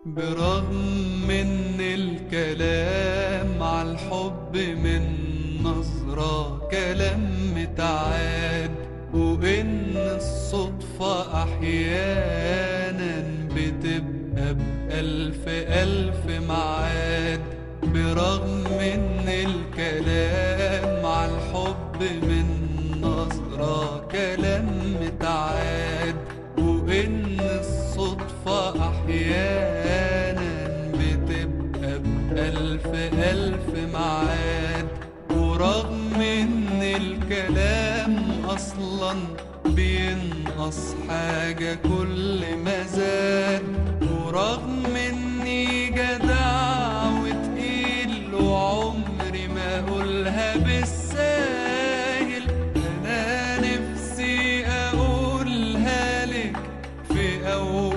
برغم ان الكلام على الحب من نظرة كلام متعاد وان الصدفة احيانا بتبقى بألف ألف معاد برغم ان الكلام على الحب من نظرة كلام متعاد وان الصدفة احيانا بتبقى بألف ألف معاد ورغم ان الكلام اصلا بينقص حاجة كل ما زاد ورغم اني جدع وتقيل وعمري ما اقولها بالساهل انا نفسي اقولها لك في اول